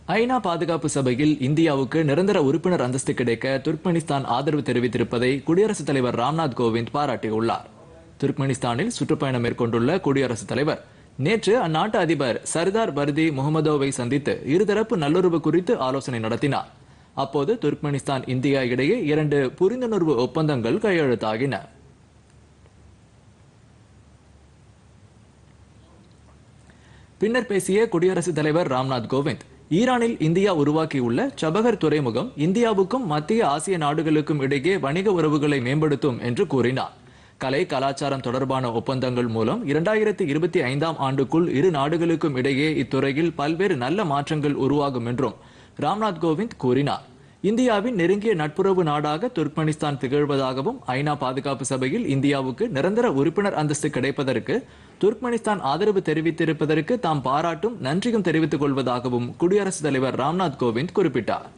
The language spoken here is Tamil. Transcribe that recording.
ஐநா பாதுகாப்பு சபையில் இந்தியாவுக்கு நிரந்தர உறுப்பினர் அந்தஸ்து கிடைக்க துர்க்மெனிஸ்தான் ஆதரவு தெரிவித்திருப்பதை குடியரசுத் தலைவர் ராம்நாத் கோவிந்த் பாராட்டியுள்ளார் துர்க்மெனிஸ்தானில் சுற்றுப்பயணம் மேற்கொண்டுள்ள குடியரசுத் தலைவர் நேற்று அந்நாட்டு அதிபர் சர்தார் பர்தி முகமதோவை சந்தித்து இருதரப்பு நல்லுறவு குறித்து ஆலோசனை நடத்தினார் அப்போது துர்க்மெனிஸ்தான் இந்தியா இடையே இரண்டு புரிந்துணர்வு ஒப்பந்தங்கள் கையெழுத்தாகின பின்னர் பேசிய குடியரசுத் தலைவர் ராம்நாத் கோவிந்த் ஈரானில் இந்தியா உருவாக்கியுள்ள சபகர் துறைமுகம் இந்தியாவுக்கும் மத்திய ஆசிய நாடுகளுக்கும் இடையே வணிக உறவுகளை மேம்படுத்தும் என்று கூறினார் கலை கலாச்சாரம் தொடர்பான ஒப்பந்தங்கள் மூலம் இரண்டாயிரத்தி இருபத்தி ஐந்தாம் ஆண்டுக்குள் இரு நாடுகளுக்கும் இடையே இத்துறையில் பல்வேறு நல்ல மாற்றங்கள் உருவாகும் என்றும் ராம்நாத் கோவிந்த் கூறினார் இந்தியாவின் நெருங்கிய நட்புறவு நாடாக துர்க்மெனிஸ்தான் திகழ்வதாகவும் ஐநா பாதுகாப்பு சபையில் இந்தியாவுக்கு நிரந்தர உறுப்பினர் அந்தஸ்து கிடைப்பதற்கு துர்க்மெனிஸ்தான் ஆதரவு தெரிவித்திருப்பதற்கு தாம் பாராட்டும் நன்றியும் தெரிவித்துக் கொள்வதாகவும் குடியரசுத் தலைவர் ராம்நாத் கோவிந்த் குறிப்பிட்டார்